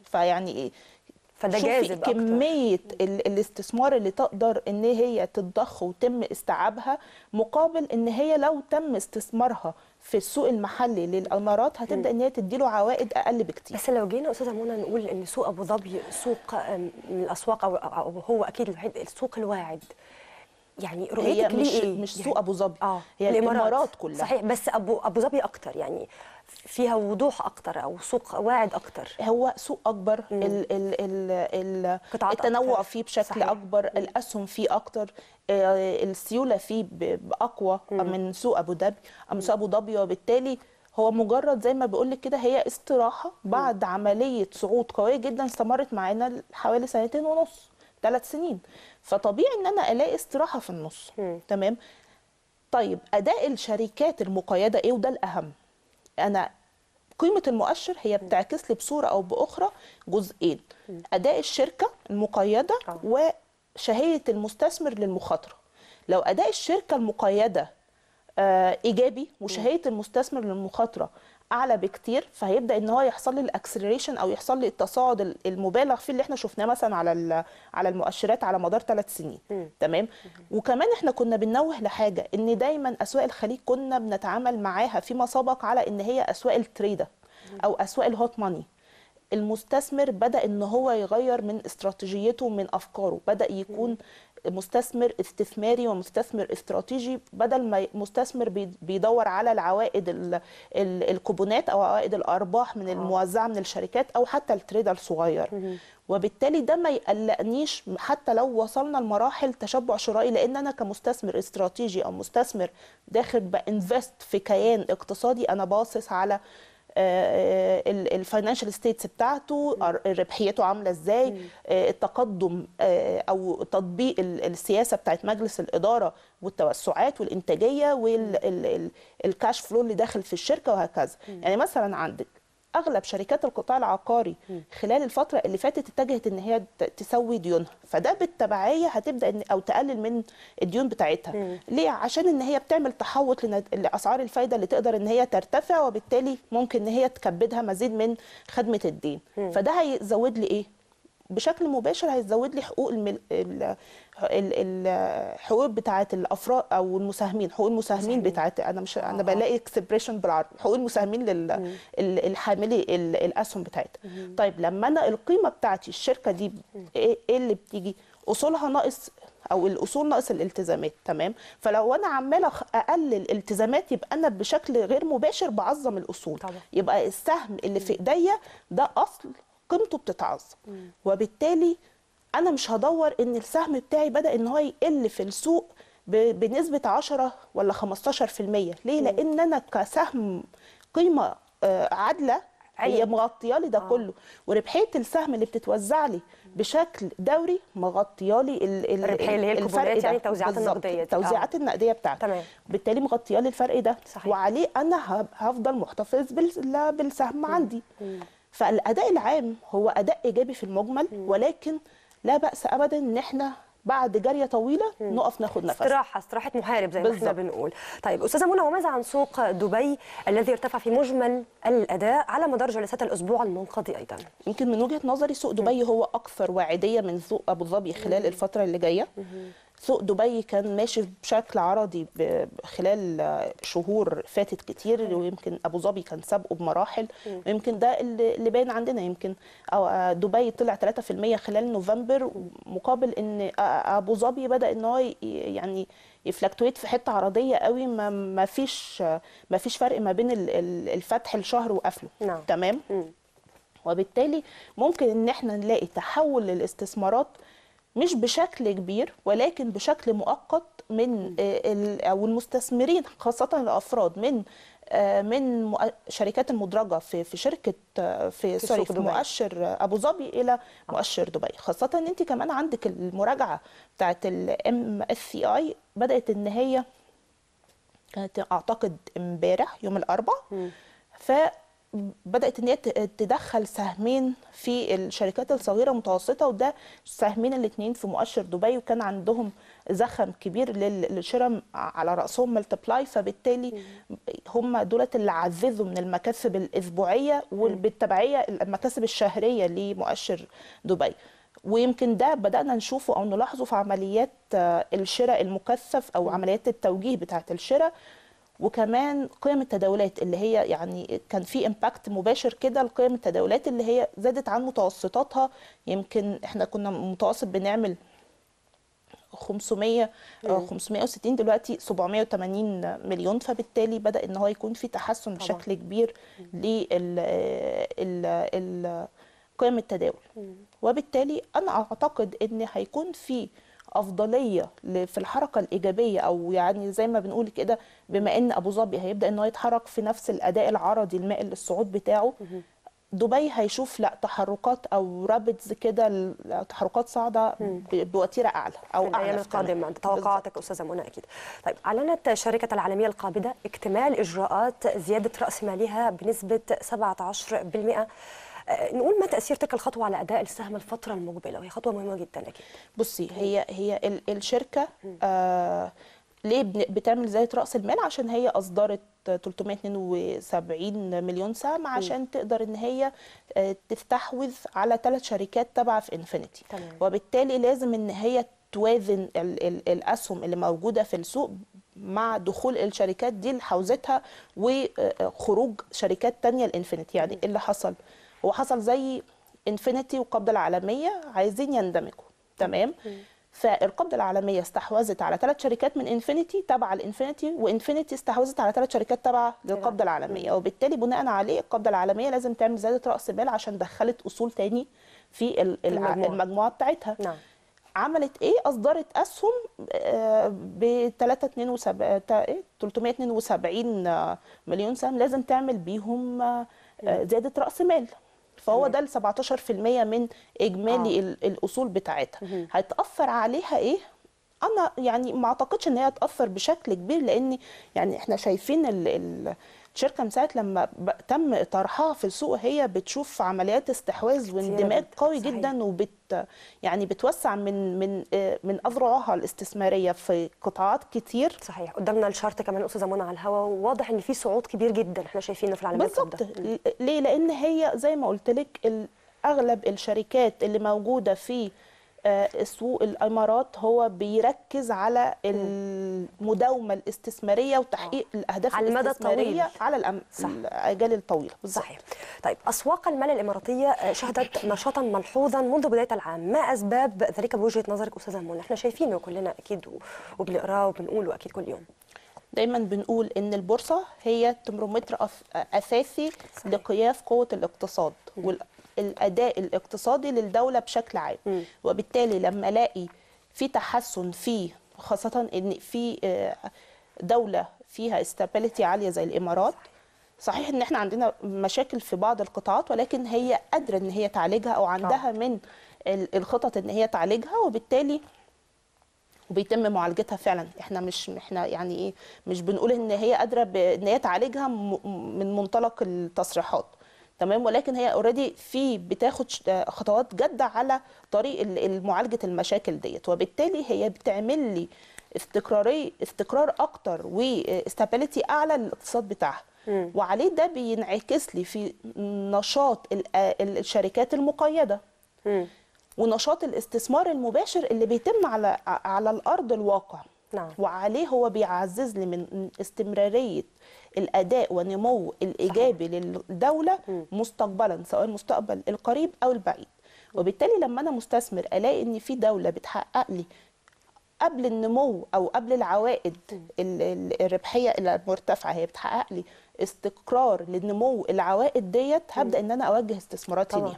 فيعني ايه فده شوفي جاذب أكتر. كمية ال- الاستثمار اللي تقدر ان هي تتضخ ويتم استيعابها مقابل ان هي لو تم استثمارها في السوق المحلي للامارات هتبدا ان هي تديله عوائد اقل بكتير بس لو جينا استاذه منى نقول ان سوق ابو ظبي سوق أم، من الاسواق او أو هو اكيد الوحيد السوق الواعد يعني هي رؤيتك مش ليه ايه؟ مش سوق يعني- ابو ظبي اه هي الامارات كلها صحيح بس ابو ابو ظبي اكتر يعني فيها وضوح اكتر او سوق واعد اكتر هو سوق اكبر ال ال ال ال قطاعات التنوع أكتر. فيه بشكل صحيح. اكبر الاسهم فيه اكتر آه، السيوله فيه ب- باقوى من سوق ابو ظبي من سوق ابو ظبي وبالتالي هو مجرد زي ما بقول لك كده هي استراحه بعد عمليه صعود قويه جدا استمرت معانا حوالي سنتين ونص ثلاث سنين فطبيعي ان انا الاقي استراحه في النص تمام طيب اداء الشركات المقيده ايه وده الاهم انا قيمه المؤشر هي بتعكس لي بصوره او باخرى جزئين اداء الشركه المقيده آه. وشهيه المستثمر للمخاطره لو اداء الشركه المقيده آه، ايجابي وشهيه المستثمر للمخاطره اعلى بكتير فهيبدا ان هو يحصل لي الاكسلريشن او يحصل لي التصاعد ال- المبالغ فيه اللي احنا شفناه مثلا على ال- على المؤشرات على مدار ثلاث سنين تمام وكمان احنا كنا بننوه لحاجه ان دايما اسواق الخليج كنا بنتعامل معاها فيما سبق على ان هي اسواق التريده او اسواق الهوت ماني المستثمر بدا ان هو يغير من استراتيجيته ومن افكاره بدا يكون مستثمر استثماري ومستثمر استراتيجي بدل ما مستثمر بي- بيدور على العوائد ال- ال- الكوبونات او عوائد الارباح من الموزعه من الشركات او حتى التريدر الصغير وبالتالي ده ما يقلقنيش حتى لو وصلنا لمراحل تشبع شرائي لان انا كمستثمر استراتيجي او مستثمر داخل بانفست في كيان اقتصادي انا باصص على الفاينانشال ستيتس بتاعته أر- ربحيته عامله ازاي آه، التقدم آه، او تطبيق ال- السياسه بتاعت مجلس الاداره والتوسعات والانتاجيه والكاش فلو اللي داخل في الشركه وهكذا يعني مثلا عندك اغلب شركات القطاع العقاري خلال الفتره اللي فاتت اتجهت ان هي ت- تسوي ديونها فده بالتبعيه هتبدا إن او تقلل من الديون بتاعتها ليه عشان ان هي بتعمل تحوط لند- لاسعار الفايده اللي تقدر ان هي ترتفع وبالتالي ممكن ان هي تكبدها مزيد من خدمه الدين فده هيزود لي ايه بشكل مباشر هيزود لي حقوق المل... ال... ال... الحقوق بتاعه الافراد او المساهمين حقوق المساهمين بتاعه انا مش انا بلاقي اكسبريشن بالعربي حقوق المساهمين لل... ال- الحاملي ال... الاسهم بتاعتها طيب لما انا القيمه بتاعتي الشركه دي ايه إيه اللي بتيجي اصولها ناقص او الاصول ناقص الالتزامات تمام فلو انا عماله أخ- اقلل التزامات يبقى انا بشكل غير مباشر بعظم الاصول طبعا. يبقى السهم اللي في ايديا ده اصل قيمته بتتعظم وبالتالي انا مش هدور ان السهم بتاعي بدا ان هو يقل في السوق ب- بنسبه 10 ولا 15% ليه لان انا كسهم قيمه آه، عادله هي عيب. مغطيه لي ده آه. كله وربحيه السهم اللي بتتوزع لي بشكل دوري مغطيه لي ال- ال- الربحية اللي هي الفرق الكوبونات ده. يعني التوزيعات بالظبط، النقدية دي. آه. التوزيعات النقديه بتاعتي تمام. بالتالي مغطيه لي الفرق ده صحيح. وعليه انا هب- هفضل محتفظ بال- بالسهم عندي فالاداء العام هو اداء ايجابي في المجمل ولكن لا باس ابدا ان احنا بعد جاريه طويله نقف ناخد نفس استراحة استراحة محارب زي ما احنا بالظبط. بنقول طيب أستاذة منى وماذا عن سوق دبي الذي ارتفع في مجمل الأداء على مدار جلسات الأسبوع المنقضي أيضا يمكن من وجهه نظري سوق دبي هو اكثر واعديه من سوق ابو ظبي خلال الفتره اللي جايه سوق دبي كان ماشي بشكل عرضي ب- خلال آه، شهور فاتت كتير ويمكن ابو ظبي كان سابقه بمراحل ويمكن ده اللي اللي باين عندنا يمكن أو آه، دبي طلع 3% خلال نوفمبر مقابل ان آه، ابو ظبي بدا ان هو ي- يعني يفلكتويت في حته عرضيه قوي ما ما فيش آه، ما فيش فرق ما بين ال- ال- الفتح الشهر وقفله نعم. تمام وبالتالي ممكن ان احنا نلاقي تحول للاستثمارات مش بشكل كبير ولكن بشكل مؤقت من آه، ال- او المستثمرين خاصه الافراد من آه، من مؤ- شركات المدرجه في في شركه آه، في في سوري سوق في دبي. مؤشر آه، ابو ظبي الى مؤشر دبي خاصه ان انت كمان عندك المراجعه بتاعت الام اس سي اي بدات ان هي كانت اعتقد امبارح يوم الاربعاء بدات ان هي ت- تدخل سهمين في الشركات الصغيره المتوسطه وده سهمين الاثنين في مؤشر دبي وكان عندهم زخم كبير لل- للشراء على راسهم ملتبلاي فبالتالي هم دولت اللي عززوا من المكاسب الاسبوعيه وبالتبعيه المكاسب الشهريه لمؤشر دبي ويمكن ده بدأنا نشوفه أو نلاحظه في عمليات آه، الشراء المكثف أو عمليات التوجيه بتاعة الشراء وكمان قيم التداولات اللي هي يعني كان في امباكت مباشر كده لقيم التداولات اللي هي زادت عن متوسطاتها يمكن احنا كنا متوسط بنعمل 500 آه، 560 دلوقتي 780 مليون فبالتالي بدأ ان هو يكون في تحسن طبعاً. بشكل كبير لل ال- ال- قيم التداول وبالتالي انا اعتقد ان هيكون في افضليه ل- في الحركه الايجابيه او يعني زي ما بنقول كده بما ان ابو ظبي هيبدا ان هو يتحرك في نفس الاداء العرضي المائل للصعود بتاعه دبي هيشوف لا تحركات او رابدز كده ال- تحركات صاعده ب- بوتيره اعلى او في الايام اعلى كمان. القادمه انت توقعاتك استاذه منى اكيد طيب اعلنت الشركه العالميه القابضه اكتمال اجراءات زياده راس مالها بنسبه 17% آه، نقول ما تاثير تلك الخطوه على اداء السهم الفتره المقبله وهي خطوه مهمه جدا اكيد بصي هي هي ال- الشركه آه ليه بن- بتعمل زياده راس المال عشان هي اصدرت 372 مليون سهم عشان تقدر ان هي آه، تستحوذ على ثلاث شركات تابعه في انفينيتي تمام. وبالتالي لازم ان هي توازن ال ال الاسهم اللي موجوده في السوق مع دخول الشركات دي لحوزتها وخروج شركات تانية الانفينيتي يعني ايه اللي حصل هو حصل زي انفينيتي والقبضه العالميه عايزين يندمجوا تمام فالقبضه العالميه استحوذت على ثلاث شركات من انفينيتي تبع لانفينيتي وانفينيتي استحوذت على ثلاث شركات تبع للقبضه العالميه وبالتالي بناء عليه القبضه العالميه لازم تعمل زياده راس مال عشان دخلت اصول تاني في ال- الع- المجموعة. المجموعه بتاعتها نعم عملت ايه اصدرت اسهم ب 372 مليون سهم لازم تعمل بيهم آه، آه، زياده راس مال فهو ده ال 17% من اجمالي آه. ال- الاصول بتاعتها هيتاثر عليها ايه انا يعني ما اعتقدش ان هي هتاثر بشكل كبير لان يعني احنا شايفين ال ال الشركه من ساعه لما ب- تم طرحها في السوق هي بتشوف عمليات استحواذ واندماج جداً، قوي صحيح. جدا وبت يعني بتوسع من من آه، من اذرعها الاستثماريه في قطاعات كتير صحيح قدامنا الشارت كمان استاذه منى على الهواء وواضح ان في صعود كبير جدا احنا شايفينه في العالميه بالظبط القابضة. ل- ليه لان هي زي ما قلت لك ال- اغلب الشركات اللي موجوده في آه، سوق الامارات هو بيركز على المداومه الاستثماريه وتحقيق الاهداف على المدى الاستثماريه الطويل. على الأم... صح. الاجال الطويله بالظبط. صحيح طيب أسواق المال الإماراتية آه، شهدت نشاطا ملحوظا منذ بداية العام ما أسباب ذلك بوجهة نظرك أستاذة منى احنا شايفينه كلنا أكيد و- وبنقراه وبنقوله أكيد كل يوم دايما بنقول ان البورصه هي ترمومتر أف- اساسي صحيح. لقياس قوه الاقتصاد والاداء الاقتصادي للدوله بشكل عام مم. وبالتالي لما الاقي في تحسن فيه خاصه ان في آه، دوله فيها استابيليتي عاليه زي الامارات صحيح ان احنا عندنا مشاكل في بعض القطاعات ولكن هي قادره ان هي تعالجها او عندها من ال- الخطط ان هي تعالجها وبالتالي وبيتم معالجتها فعلا احنا مش احنا يعني ايه مش بنقول ان هي قادره بان هي تعالجها م- من منطلق التصريحات تمام ولكن هي اوريدي في بتاخد ش- آه، خطوات جاده على طريق ال- ال- معالجه المشاكل ديت وبالتالي هي بتعمل لي استقراري استقرار اكتر واستابيليتي اعلى للاقتصاد بتاعها مم. وعليه ده بينعكس لي في نشاط ال- آه، الشركات المقيده مم. ونشاط الاستثمار المباشر اللي بيتم على على الارض الواقع نعم. وعليه هو بيعزز لي من استمراريه الاداء ونمو الايجابي للدوله مستقبلا سواء المستقبل القريب او البعيد وبالتالي لما انا مستثمر الاقي ان في دوله بتحقق لي قبل النمو او قبل العوائد ال- ال- الربحيه المرتفعه هي بتحقق لي استقرار لنمو العوائد ديت هبدا ان انا اوجه استثماراتي طبعاً. ليها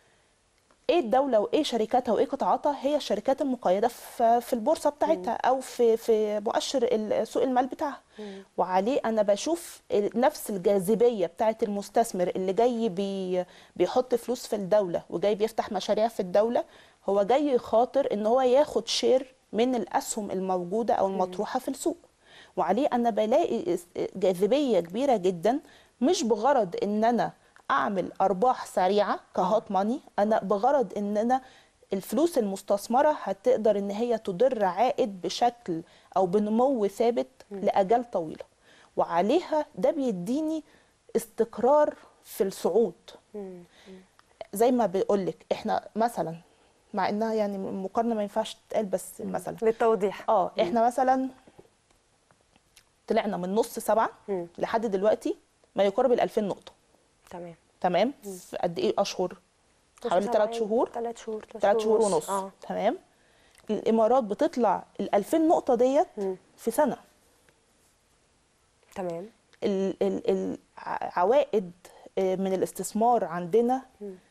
ايه الدوله وايه شركاتها وايه قطاعاتها هي الشركات المقيده في في البورصه بتاعتها او في في مؤشر ال- سوق المال بتاعها وعليه انا بشوف ال- نفس الجاذبيه بتاعت المستثمر اللي جاي بي بيحط فلوس في الدوله وجاي بيفتح مشاريع في الدوله هو جاي يخاطر ان هو ياخد شير من الاسهم الموجوده او المطروحه في السوق وعليه انا بلاقي اس- جاذبيه كبيره جدا مش بغرض ان انا اعمل ارباح سريعه كهوت ماني انا بغرض ان انا الفلوس المستثمره هتقدر ان هي تدر عائد بشكل او بنمو ثابت لاجال طويله وعليها ده بيديني استقرار في الصعود زي ما بقول لك احنا مثلا مع انها يعني مقارنه ما ينفعش تتقال بس مثلا للتوضيح اه احنا مثلا طلعنا من نص سبعه مم. لحد دلوقتي ما يقارب ال 2000 نقطه تمام تمام في قد ايه اشهر حوالي 3 شهور ثلاث شهور 3 شهور ونص اه تمام الامارات بتطلع ال 2000 نقطه ديت مم. في سنه تمام ال- ال- العوائد آه، من الاستثمار عندنا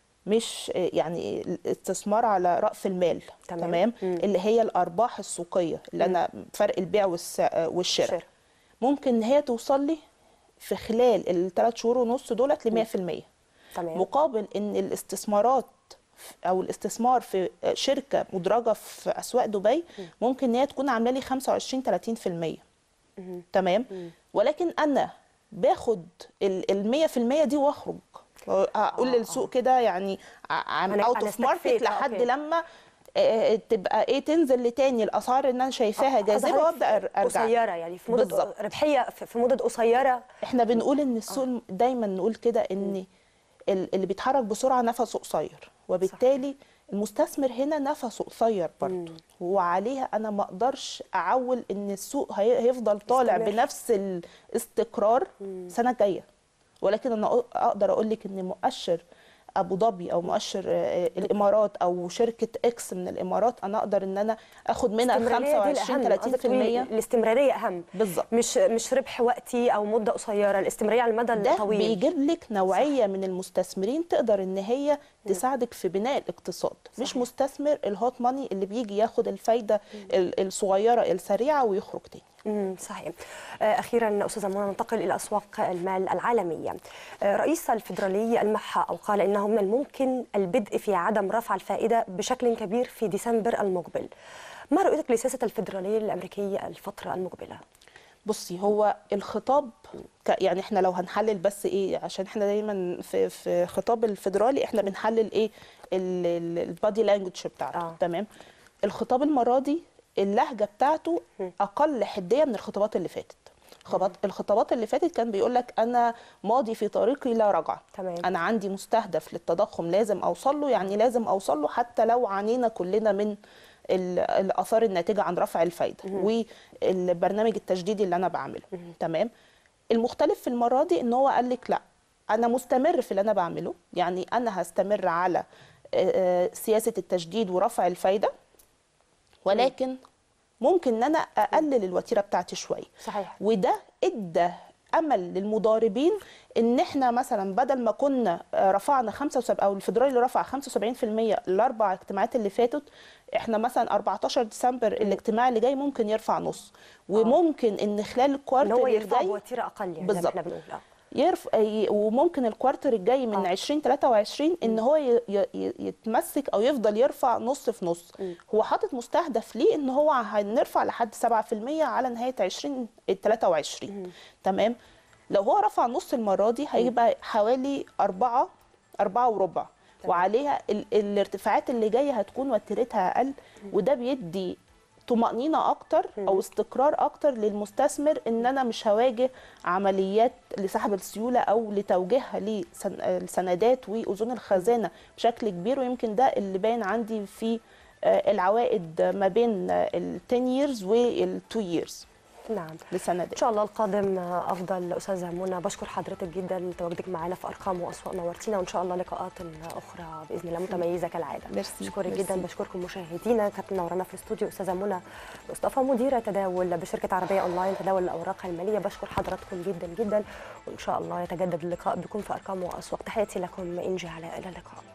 مش آه، يعني الاستثمار على راس المال تمام. تمام, مم. اللي هي الارباح السوقيه اللي انا فرق البيع والس- آه، والشراء شراء. ممكن ان هي توصل لي في خلال الثلاث شهور ونص دولت ل 100% تمام مقابل ان الاستثمارات او الاستثمار في شركه مدرجه في اسواق دبي ممكن ان هي تكون عامله لي 25 30% تمام ولكن انا باخد ال 100% دي واخرج اقول آه، للسوق كده يعني أنا- اوت أنا اوف ماركت استكفيت، آه، لحد أوكي. لما آه، تبقى ايه تنزل لتاني الاسعار اللي انا شايفاها جاذبه قصدك وابدا أر- ارجع قصيره يعني في مدة بالظبط. ربحيه في في مدة قصيره احنا بنقول ان السوق الم- دايما نقول كده ان ال- اللي بيتحرك بسرعه نفسه قصير وبالتالي المستثمر هنا نفسه قصير برضه وعليها انا ما اقدرش اعول ان السوق هي- هيفضل طالع يستمر. بنفس الاستقرار السنه الجايه ولكن انا أق- اقدر اقول لك ان مؤشر ابو ظبي او مؤشر آه، الامارات او شركه اكس من الامارات انا اقدر ان انا اخد منها الاستمرارية دي 25 الأهم. قصدك تقولي 30% الاستمراريه اهم بالظبط مش مش ربح وقتي او مده قصيره الاستمراريه على المدى ده الطويل بيجيب لك نوعيه من المستثمرين تقدر ان هي تساعدك في بناء الاقتصاد مش صحيح. مستثمر الهوت ماني اللي بيجي ياخد الفايده ال- الصغيره السريعه ويخرج تاني امم صحيح آه، اخيرا استاذه منى ننتقل الى اسواق المال العالميه آه، رئيس الفدرالي المح او قال انه من الممكن البدء في عدم رفع الفائده بشكل كبير في ديسمبر المقبل ما رؤيتك لسياسه الفدراليه الامريكيه الفتره المقبله بصي هو الخطاب ك- يعني احنا لو هنحلل بس ايه عشان احنا دايما في في خطاب الفيدرالي احنا بنحلل ايه البادي لانجوج بتاعته آه. تمام الخطاب المره دي اللهجه بتاعته اقل حديه من الخطابات اللي فاتت خطابات الخطابات اللي فاتت كان بيقول لك انا ماضي في طريقي لا رجعه تمام. انا عندي مستهدف للتضخم لازم اوصل له يعني لازم اوصل له حتى لو عانينا كلنا من ال- الاثار الناتجه عن رفع الفايده والبرنامج التجديدي اللي انا بعمله تمام المختلف في المره دي ان هو قال لك لا انا مستمر في اللي انا بعمله يعني انا هستمر على آه، آه، سياسه التجديد ورفع الفايده ولكن ممكن ان انا اقلل الوتيره بتاعتي شويه صحيح وده ادى امل للمضاربين ان احنا مثلا بدل ما كنا آه، رفعنا 75 او الفدرالي اللي رفع 75% الاربع اجتماعات اللي فاتت احنا مثلا 14 ديسمبر الاجتماع اللي جاي ممكن يرفع نص وممكن ان خلال ان الكوارتر هو يرفع الجاي بوتيره اقل يعني زي ما بالظبط. احنا بنقول آه. يرف... ي- وممكن الكوارتر الجاي من آه. 2023 ان هو ي... ي... يتمسك او يفضل يرفع نص في نص هو حاطط مستهدف ليه ان هو هنرفع لحد 7% على نهايه 2023 تمام لو هو رفع نص المره دي هيبقى حوالي 4 4 وربع وعليها ال... الارتفاعات اللي جايه هتكون وتيرتها اقل وده بيدي طمأنينة أكتر أو استقرار أكتر للمستثمر إن أنا مش هواجه عمليات لسحب السيولة أو لتوجيهها للسندات وأذون الخزانة بشكل كبير ويمكن ده اللي باين عندي في آه، العوائد ما بين ال 10 years وال 2 years نعم ان للسندات شاء الله القادم افضل استاذه منى بشكر حضرتك جدا لتواجدك معنا في ارقام واسواق نورتينا وان شاء الله لقاءات اخرى باذن الله متميزه كالعاده ميرسي، بشكرك ميرسي. جدا بشكركم مشاهدينا كانت منورانا في الاستوديو استاذه منى مصطفى مديره تداول بشركه عربيه اونلاين تداول الاوراق الماليه بشكر حضراتكم جدا جدا وان شاء الله يتجدد اللقاء بكم في ارقام واسواق تحياتي لكم انجي علاء الى اللقاء